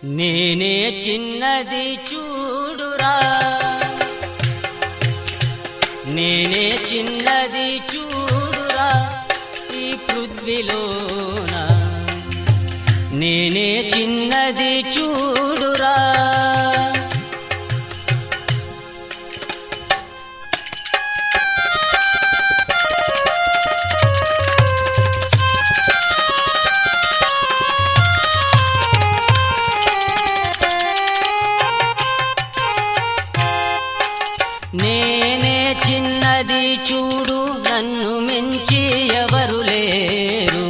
నేనే చిన్నది చూడురా నేనే చిన్నది చూడురా ఈ పృథ్వీలోన నేనే చిన్నది చూడురా నేనే చిన్నది చూడు నన్ను మించి ఎవరు లేరు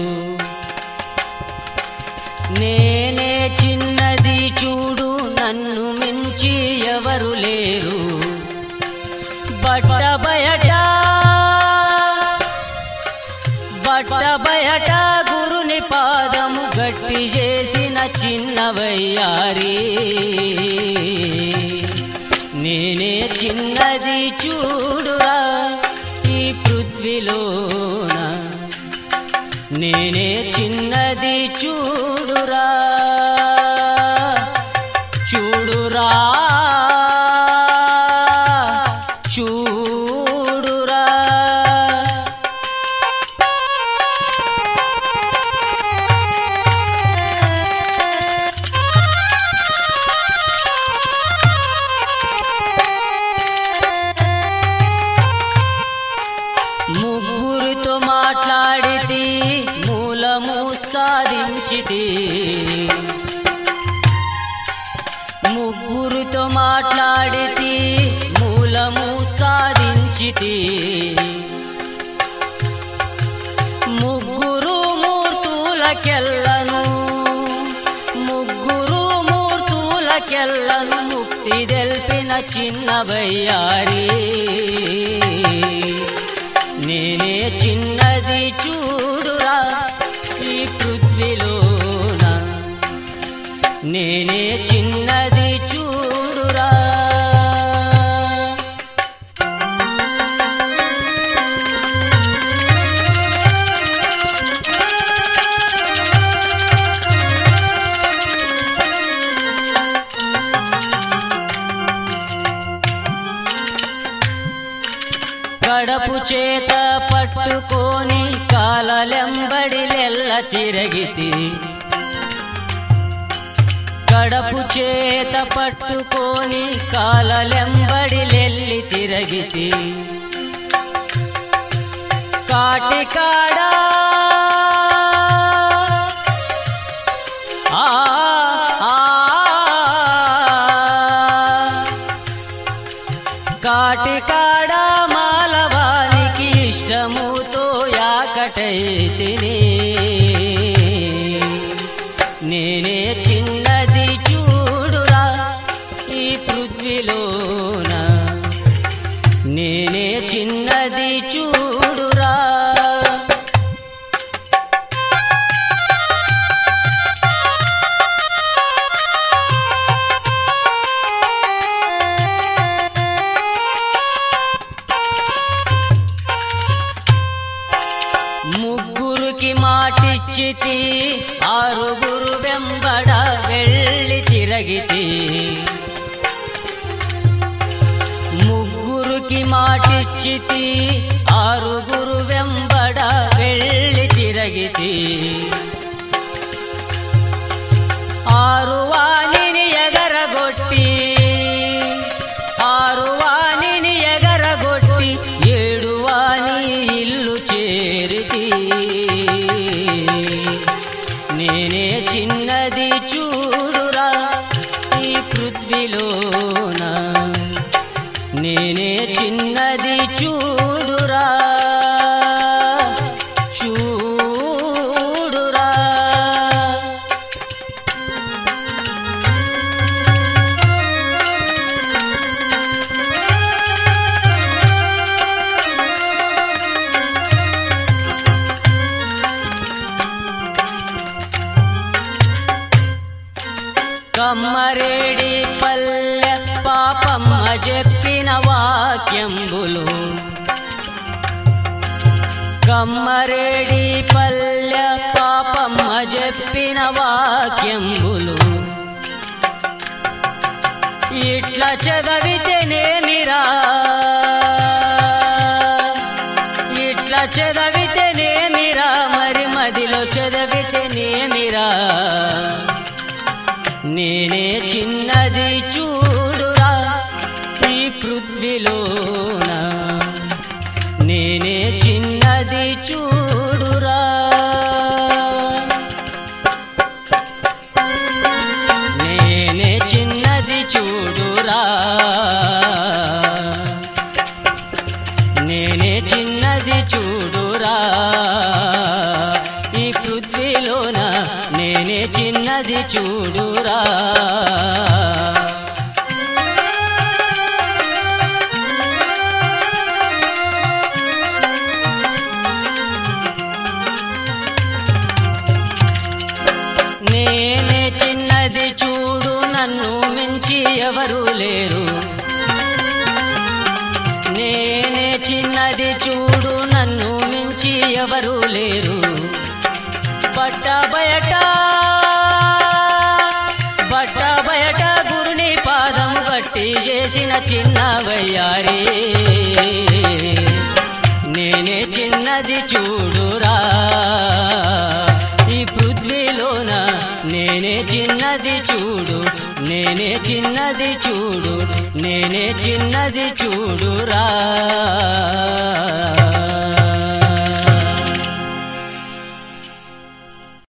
నేనే చిన్నది చూడు నన్ను మించి ఎవరు లేరు బట్ట బయట బట్ట బయట గురుని పాదము గట్టి చేసిన చిన్నవయ్యారి నేనే చిన్నది చూడురా ఈ పృథ్వీలోన నేనే చిన్నది చూడురా చూడురా చూడురా ముగ్గురితో మాట్లాడితే మూలము సాధించితే ముగ్గురితో మాట్లాడితే మూలము సాధించితే ముగ్గురు మూర్తులకెల్లను ముగ్గురు మూర్తులకెల్లను ముక్తి తెల్పిన చిన్నవయ్యారి నేనే చిన్నది చూడురా ఈ పృథ్వీలోన నేనే చిన్నది చూడురా గడపు చేత పట్టుకొని కాలలెంబడిలెల్ల తిరగితి గడపు చేత పట్టుకొని కాలలెంబడిలెల్లి తిరగితి కాటికాడా ఆ ఆ, కాటికాడ మాలవానికి ఇష్టముతో యాకటైతిని నేనే చిన్నది చూడురా ఈ పృథ్వీలోన నేనే చిన్నది చూడురా ముగ్గురికి మాటిచ్చితి ఆరుగురు వెంబడ వెళ్ళి తిరగితి ముగ్గురికి మాటిచ్చితి ఆరుగురు వెంబడ వెళ్ళి తిరగితి ఆరు వాణిని ఎగరగొట్టి ఆరు వాణిని ఎగరగొట్టి ఏడు వాణి ఇల్లు చేరితి నేనే చిన్నది చూడురా ఈ పృథ్వీలోన నేనే చిన్నది చూడురా చూడురా కమ్మరేడి పల్లె పాపమ్మ చెప్పిన వాక్యంబులు కమ్మరేడి పల్లె పాపమ్మ చెప్పిన వాక్యంబులు ఇట్లా చదవితేనేమిరా ఇట్లా చదవితేనేమిరా మరి మదిలో చదివితేనేమిరా నేనే చిన్నది చూడురా ఈ పృథ్వీలోన నేనే చిన్నది చూడురా నేనే చిన్నది చూడురా నేనే చిన్నది చూడురా ఈ పృథ్వీలోన నేనే చిన్నది చూడురా నేనే చిన్నది చూడు నన్ను మించి ఎవరు లేరు నేనే చిన్నది చూడు నన్ను మించి ఎవరు లేరు బట్ట బయట బట్ట బయట గురుని పాదం బట్టి చేసిన చిన్న వయ్యారి నేనే చిన్నది చూడురా ఈ పృథ్వీలోన నేనే చిన్నది చూడు నేనే చిన్నది చూడు నేనే చిన్నది చూడురా